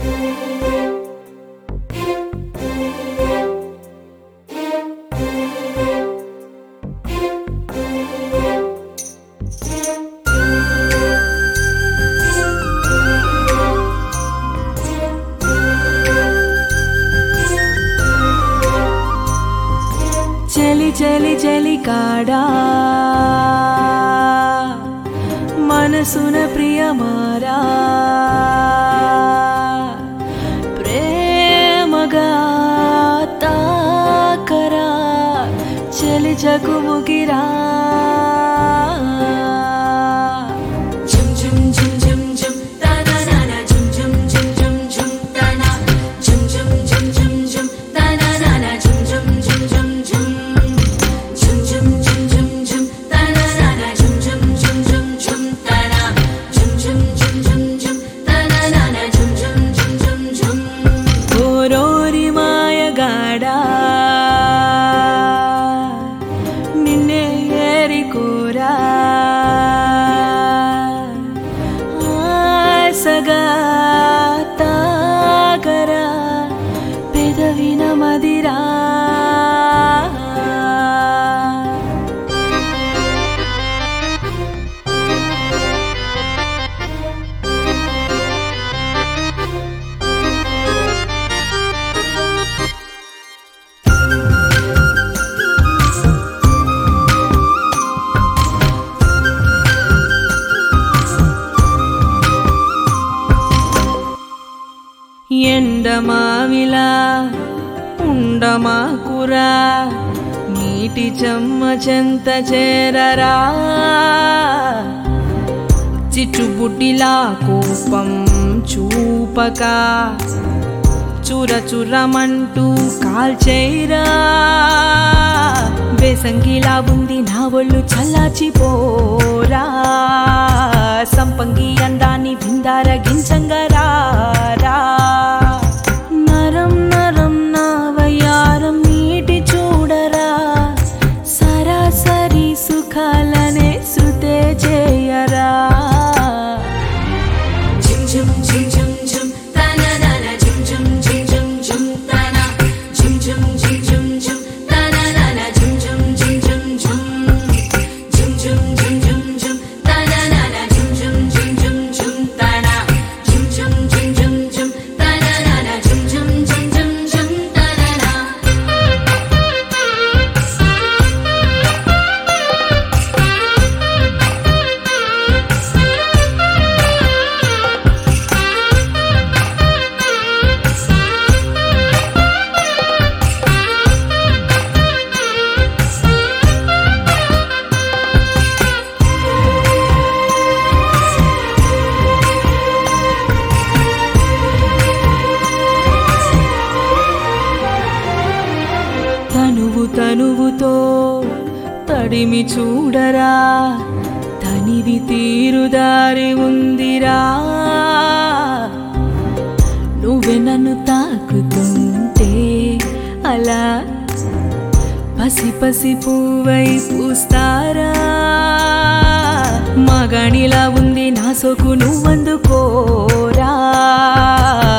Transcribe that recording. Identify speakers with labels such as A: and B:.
A: చలి చలి చలి కాడా మనసున ప్రియమారా ప్రేమగా తాకరా చలి చకుముకిరా
B: Jum jum jum jum jum da na na na jum jum jum jum jum da na jum jum jum jum jum da na na na jum jum jum jum jum jum jum jum jum jum da na na na jum jum jum jum jum da na jum jum jum jum jum da na na na jum jum jum jum jum
A: ఓరోరి మాయగాడా నిన్నే ఏరికోరా ఆసగా తాగరా పెదవిన మదిరా ఎండమావిలా ఉండమాకురా నీటి చెమ్మ చెంత చేరరా చిట్టుబుడ్డిలా కోపం చూపక చుర చురమంటూ కాల్చేరా బేసంగిలా ఉంది నా ఒళ్ళు చల్లాచిపోరా సంపంగి అందాన్ని విందారగించంగరారా నరం నరం నా వయ్యారం నీటి చూడరా సరాసరి సుఖాలనే శృతే చేయరా
B: Jum jum jum jum jum da na na na jum jum jum jum jum da na jum jum jum jum jum da na na na jum jum jum jum jum jum jum jum jum jum da na na na jum jum jum jum jum da na jum jum jum jum jum da na na na jum jum jum jum jum da na na
A: తనువు తనువుతో తడిమి చూడరా తనివి తీరుదారి ఉందిరా నువ్వే నన్ను తాకుతుంటే అలా పసి పసి పువ్వై పూస్తారా మగణిలా ఉంది నా సొకు నువ్వందుకోరా